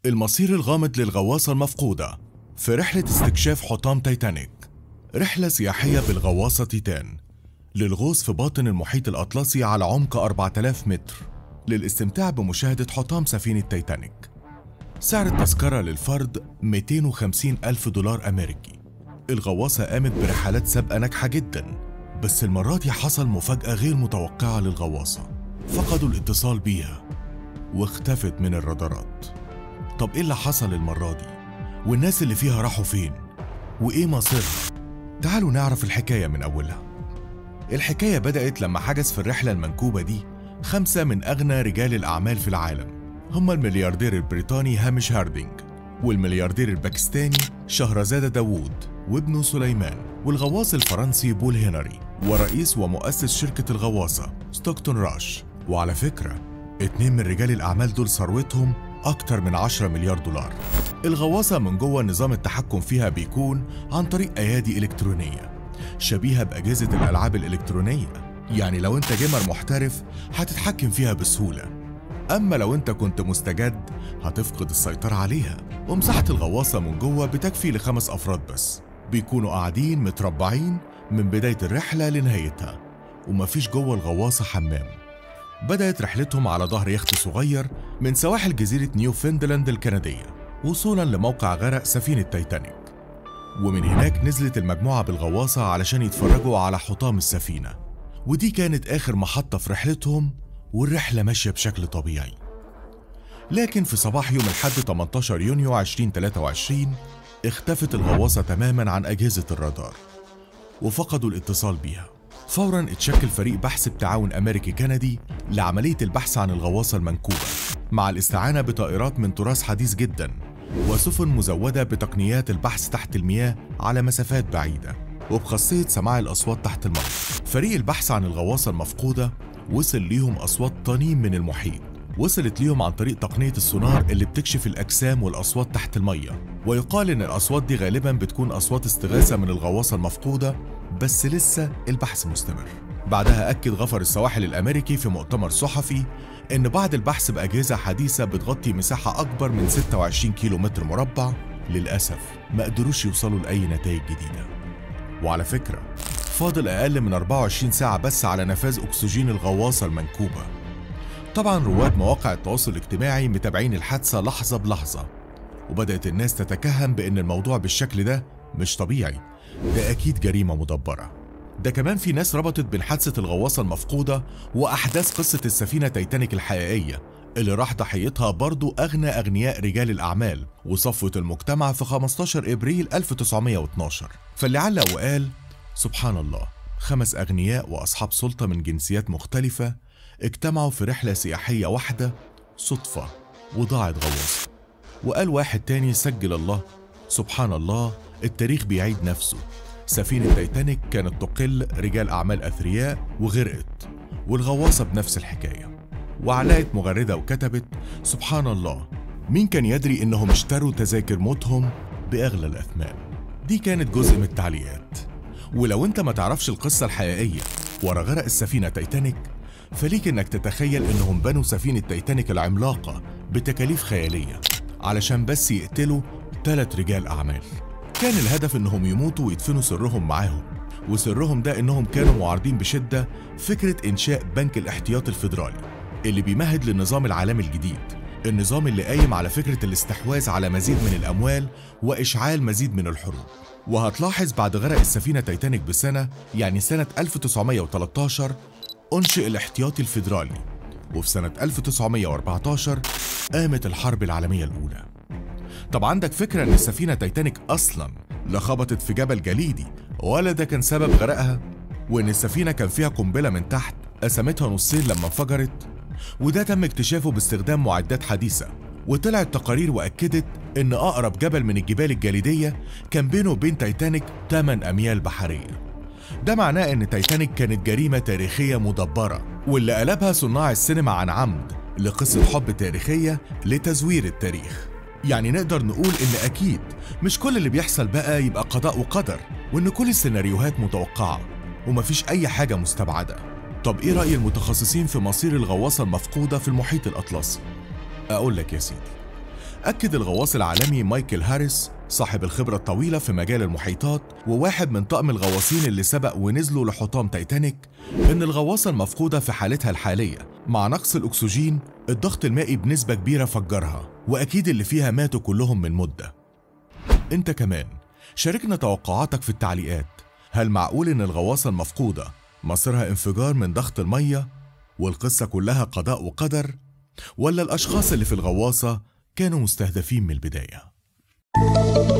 المصير الغامض للغواصة المفقودة في رحلة استكشاف حطام تايتانيك رحلة سياحية بالغواصة تيتان للغوص في باطن المحيط الأطلسي على عمق 4000 متر للاستمتاع بمشاهدة حطام سفينة تايتانيك سعر التذكرة للفرد 250 ألف دولار أمريكي الغواصة قامت برحلات سابقة ناجحة جدا بس المرة دي حصل مفاجأة غير متوقعة للغواصة فقدوا الاتصال بيها واختفت من الرادارات طب ايه اللي حصل المرة دي؟ والناس اللي فيها راحوا فين؟ وايه مصيرها؟ تعالوا نعرف الحكاية من أولها الحكاية بدأت لما حجز في الرحلة المنكوبة دي خمسة من أغنى رجال الأعمال في العالم هم الملياردير البريطاني هامش هاردينج والملياردير الباكستاني شهرزادة داوود وابنه سليمان والغواص الفرنسي بول هنري ورئيس ومؤسس شركة الغواصة ستوكتون راش وعلى فكرة اتنين من رجال الأعمال دول ثروتهم أكتر من 10 مليار دولار الغواصة من جوه نظام التحكم فيها بيكون عن طريق أيادي إلكترونية شبيهة بأجهزة الألعاب الإلكترونية يعني لو أنت جيمر محترف هتتحكم فيها بسهولة أما لو أنت كنت مستجد هتفقد السيطرة عليها ومساحة الغواصة من جوه بتكفي لخمس أفراد بس بيكونوا قاعدين متربعين من بداية الرحلة لنهايتها ومفيش جوه الغواصة حمام بدأت رحلتهم على ظهر يخت صغير من سواحل جزيرة نيوفندلاند الكندية وصولا لموقع غرق سفينة تايتانيك ومن هناك نزلت المجموعة بالغواصة علشان يتفرجوا على حطام السفينة ودي كانت آخر محطة في رحلتهم والرحلة ماشية بشكل طبيعي لكن في صباح يوم الحد 18 يونيو 2023 اختفت الغواصة تماما عن أجهزة الرادار وفقدوا الاتصال بيها فورا اتشكل فريق بحث بتعاون أمريكي كندي لعملية البحث عن الغواصة المنكوبة مع الاستعانة بطائرات من تراث حديث جدا وسفن مزودة بتقنيات البحث تحت المياه على مسافات بعيدة وبخاصية سماع الأصوات تحت الماء فريق البحث عن الغواصة المفقودة وصل ليهم أصوات طنين من المحيط وصلت ليهم عن طريق تقنية السونار اللي بتكشف الأجسام والأصوات تحت المية ويقال إن الأصوات دي غالبا بتكون أصوات استغاثة من الغواصة المفقودة بس لسه البحث مستمر بعدها أكد غفر السواحل الأمريكي في مؤتمر صحفي إن بعد البحث بأجهزة حديثة بتغطي مساحة أكبر من 26 كيلو متر مربع للأسف ما قدروش يوصلوا لأي نتائج جديدة وعلى فكرة فاضل أقل من 24 ساعة بس على نفاذ أكسجين الغواصة المنكوبة طبعا رواد مواقع التواصل الاجتماعي متابعين الحادثة لحظة بلحظة وبدأت الناس تتكهن بأن الموضوع بالشكل ده مش طبيعي ده أكيد جريمة مدبرة ده كمان في ناس ربطت بين حادثة الغواصة المفقودة وأحداث قصة السفينة تايتانيك الحقيقية اللي راح ضحيتها برضو أغنى أغنياء رجال الأعمال وصفوة المجتمع في 15 إبريل 1912 فاللي علق وقال سبحان الله خمس أغنياء وأصحاب سلطة من جنسيات مختلفة اجتمعوا في رحلة سياحية واحدة صدفة وضاعت غواصة وقال واحد تاني سجل الله سبحان الله التاريخ بيعيد نفسه سفينة تايتانيك كانت تقل رجال أعمال أثرياء وغرقت والغواصة بنفس الحكاية وعلقت مغردة وكتبت سبحان الله مين كان يدري إنهم اشتروا تذاكر موتهم بأغلى الأثمان دي كانت جزء من التعليقات ولو انت ما تعرفش القصة الحقيقية ورا غرق السفينة تايتانيك فليك انك تتخيل انهم بنوا سفينة تايتانيك العملاقة بتكاليف خيالية علشان بس يقتلوا ثلاث رجال أعمال كان الهدف انهم يموتوا ويدفنوا سرهم معاهم وسرهم ده انهم كانوا معارضين بشدة فكرة انشاء بنك الاحتياط الفيدرالي اللي بيمهد للنظام العالمي الجديد النظام اللي قايم على فكرة الاستحواذ على مزيد من الأموال وإشعال مزيد من الحروب وهتلاحظ بعد غرق السفينة تايتانيك بسنة يعني سنة 1913 أنشئ الاحتياطي الفيدرالي وفي سنة 1914 قامت الحرب العالمية الأولى طب عندك فكرة إن السفينة تايتانيك أصلا لا خبطت في جبل جليدي ولا ده كان سبب غرقها وإن السفينة كان فيها قنبلة من تحت قسمتها نصين لما انفجرت وده تم اكتشافه باستخدام معدات حديثة وطلعت تقارير وأكدت إن أقرب جبل من الجبال الجليدية كان بينه وبين تايتانيك 8 أميال بحرية ده معناه إن تايتانيك كانت جريمة تاريخية مدبرة واللي قلبها صناع السينما عن عمد لقصة حب تاريخية لتزوير التاريخ يعني نقدر نقول إن أكيد مش كل اللي بيحصل بقى يبقى قضاء وقدر وإن كل السيناريوهات متوقعة ومفيش أي حاجة مستبعدة طب إيه رأي المتخصصين في مصير الغواصة المفقودة في المحيط الأطلسي؟ أقول لك يا سيدي أكد الغواص العالمي مايكل هاريس صاحب الخبرة الطويلة في مجال المحيطات وواحد من طقم الغواصين اللي سبق ونزلوا لحطام تايتانيك إن الغواصة المفقودة في حالتها الحالية مع نقص الأكسجين الضغط المائي بنسبة كبيرة فجرها وأكيد اللي فيها ماتوا كلهم من مدة أنت كمان شاركنا توقعاتك في التعليقات هل معقول إن الغواصة المفقودة مصيرها انفجار من ضغط المية والقصة كلها قضاء وقدر ولا الأشخاص اللي في الغواصة كانوا مستهدفين من البداية